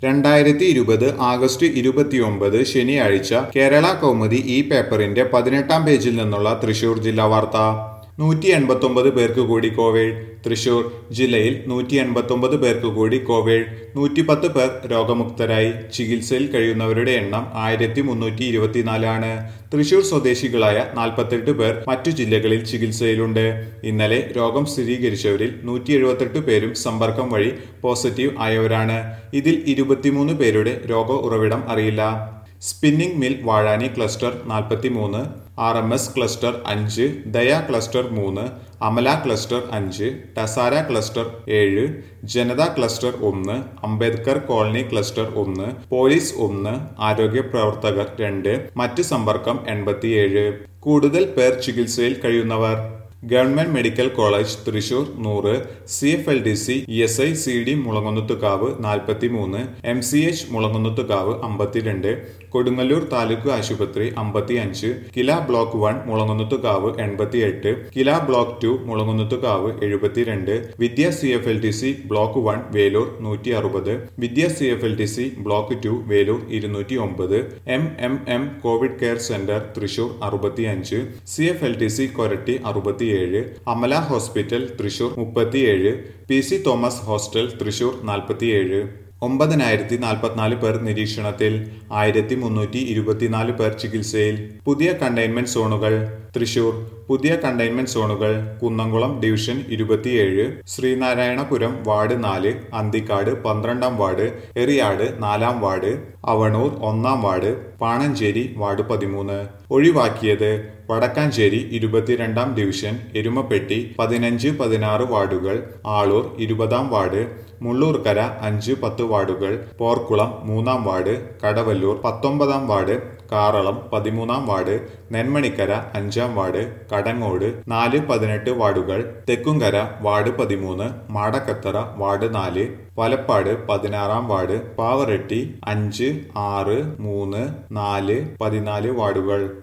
രണ്ടായിരത്തി ഇരുപത് ആഗസ്റ്റ് ഇരുപത്തിയൊമ്പത് ശനിയാഴ്ച കേരള കൗമുദി ഈ പേപ്പറിന്റെ പതിനെട്ടാം പേജിൽ നിന്നുള്ള തൃശൂർ ജില്ലാ വാർത്ത നൂറ്റി എൺപത്തൊമ്പത് പേർക്ക് കൂടി കോവിഡ് തൃശൂർ ജില്ലയിൽ നൂറ്റി എൺപത്തൊമ്പത് പേർക്ക് കൂടി കോവിഡ് നൂറ്റിപ്പത്ത് പേർ രോഗമുക്തരായി ചികിത്സയിൽ കഴിയുന്നവരുടെ എണ്ണം ആയിരത്തി മുന്നൂറ്റി ഇരുപത്തിനാലാണ് തൃശൂർ സ്വദേശികളായ നാൽപ്പത്തെട്ട് പേർ മറ്റു ജില്ലകളിൽ ചികിത്സയിലുണ്ട് ഇന്നലെ രോഗം സ്ഥിരീകരിച്ചവരിൽ നൂറ്റി എഴുപത്തെട്ട് പേരും സമ്പർക്കം വഴി പോസിറ്റീവ് ആയവരാണ് ഇതിൽ ഇരുപത്തിമൂന്ന് പേരുടെ രോഗ ഉറവിടം അറിയില്ല സ്പിന്നിംഗ് മിൽ വാഴാനി ക്ലസ്റ്റർ നാൽപ്പത്തി മൂന്ന് ആർ എം എസ് ക്ലസ്റ്റർ അഞ്ച് ദയ ക്ലസ്റ്റർ മൂന്ന് അമല ക്ലസ്റ്റർ അഞ്ച് ടസാര ക്ലസ്റ്റർ ഏഴ് ജനത ക്ലസ്റ്റർ ഒന്ന് അംബേദ്കർ കോളനി ക്ലസ്റ്റർ ഒന്ന് പോലീസ് ഒന്ന് ആരോഗ്യ പ്രവർത്തകർ രണ്ട് മറ്റ് സമ്പർക്കം എൺപത്തിയേഴ് കൂടുതൽ പേർ ചികിത്സയിൽ കഴിയുന്നവർ ഗവൺമെന്റ് മെഡിക്കൽ കോളേജ് തൃശൂർ നൂറ് C F L D C E S I C D Mulangunnathukavu നാൽപ്പത്തി മൂന്ന് എം സി എച്ച് മുളങ്ങുന്നത്തുകാവ് അമ്പത്തിരണ്ട് കൊടുങ്ങല്ലൂർ താലൂക്ക് ആശുപത്രി അമ്പത്തി അഞ്ച് കില ബ്ലോക്ക് വൺ മുളങ്ങുന്നത്തുകാവ് എൺപത്തിയെട്ട് കില ബ്ലോക്ക് ടു മുളങ്ങുന്നത്തുകാവ് എഴുപത്തിരണ്ട് Vidya C F L T C block one Veloor നൂറ്റി അറുപത് Vidya C F L T C block two Veloor ഇരുന്നൂറ്റി ഒമ്പത് M M M covid care centre Thrissur അറുപത്തിയഞ്ച് C F L T C Koratty അറുപത്തിയേഴ് അമല ഹോസ്പിറ്റൽ തൃശൂർ മുപ്പത്തിയേഴ് P C Thomas hostel Thrissur നാൽപ്പത്തിയേഴ് ഒമ്പതിനായിരത്തി നാൽപ്പത്തിനാല് പേർ നിരീക്ഷണത്തിൽ ആയിരത്തി മുന്നൂറ്റി ഇരുപത്തിനാല് പേർ ചികിത്സയിൽ പുതിയ കണ്ടെയ്ൻമെന്റ് സോണുകൾ തൃശൂർ പുതിയ കണ്ടെയ്ൻമെന്റ് സോണുകൾ കുന്നംകുളം ഡിവിഷൻ ഇരുപത്തിയേഴ് ശ്രീനാരായണപുരം വാർഡ് നാല് അന്തിക്കാട് പന്ത്രണ്ടാം വാർഡ് എറിയാട് നാലാം വാർഡ് അവണൂർ ഒന്നാം വാർഡ് പാണഞ്ചേരി വാർഡ് പതിമൂന്ന് ഒഴിവാക്കിയത് വടക്കാഞ്ചേരി ഇരുപത്തിരണ്ടാം ഡിവിഷൻ എരുമപ്പെട്ടി പതിനഞ്ച് പതിനാറ് വാർഡുകൾ ആളൂർ ഇരുപതാം വാർഡ് മുള്ളൂർക്കര അഞ്ച് പത്ത് വാർഡുകൾ പോർക്കുളം മൂന്നാം വാർഡ് കടവല്ലൂർ പത്തൊമ്പതാം വാർഡ് കാറളം പതിമൂന്നാം വാർഡ് നെന്മണിക്കര അഞ്ചാം വാർഡ് കടങ്ങോട് നാല് പതിനെട്ട് വാർഡുകൾ തെക്കുംകര വാർഡ് പതിമൂന്ന് മാടക്കത്തറ വാർഡ് നാല് വലപ്പാട് പതിനാറാം വാർഡ് പാവറെട്ടി അഞ്ച് ആറ് മൂന്ന് നാല് പതിനാല് വാർഡുകൾ